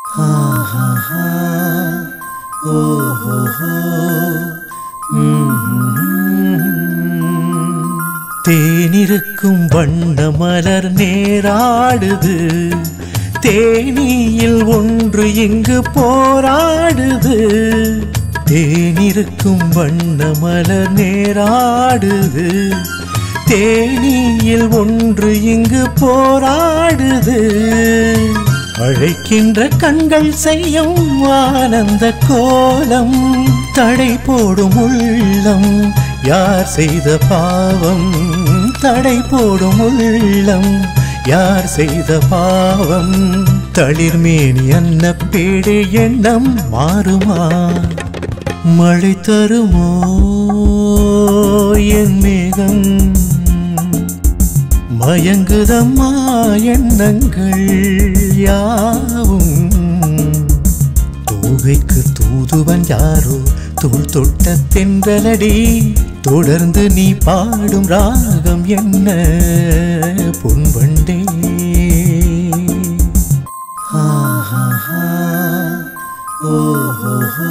தேனிருக்கும் வண்ண மலர் நேராடுது தேனியில் ஒன்று இங்கு போராடுது தேனிருக்கும் வண்ண மலர் நேராடுது தேனியில் ஒன்று இங்கு போராடுது அழைக்கின்ற கண்கள் செய்யும் ஆனந்த கோலம் தடை போடும் உள்ளம் யார் செய்த பாவம் தடை போடும் உள்ளம் யார் செய்த பாவம் தளிர்மேனி அன்ன பேடு எண்ணம் மாறுமா மழை தருமோ என் மேகம் மயங்குதம்மா எண்ணங்கள் யாவும் தூகைக்கு தூதுவன் யாரோ தோள் தொட்ட தென்றலடி தொடர்ந்து நீ பாடும் ராகம் என்ன பொன்வண்டே ஆஹா ஓஹோ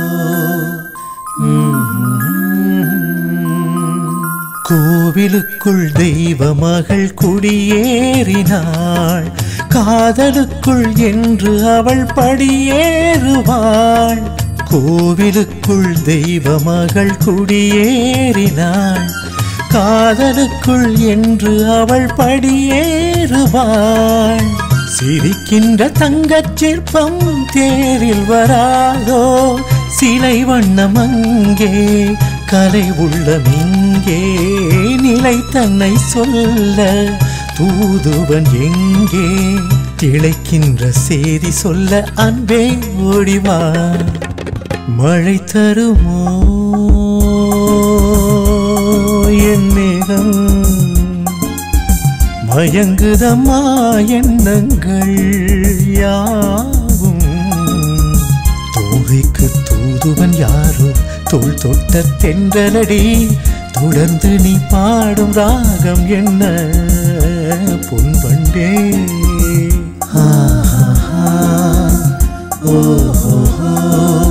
கோவிலுக்குள் தெய்வ மகள் குடியேறினாள் காதலுக்குள் என்று அவள் படியேறுவாள் கோவிலுக்குள் தெய்வ மகள் குடியேறினாள் காதலுக்குள் என்று அவள் படியேறுவாள் சிரிக்கின்ற தங்கச் சிற்பம் தேரில் வராதோ சிலை வண்ணம் அங்கே கலை உள்ளமிங்கே நிலை தன்னை சொல்ல தூதுவன் எங்கே திளைக்கின்ற செய்தி சொல்ல அன்பே ஓடிவா மழை தருமோ என் மேகம் மயங்குதம்மா எண்ணங்கள் யாவும் தோகைக்கு தூதுவன் யாரோ தோள் தொட்ட தென்றலடி தொடர்ந்து நீ பாடும் ராகம் என்ன பொன்வண்டே ஆஹா ஓஹோ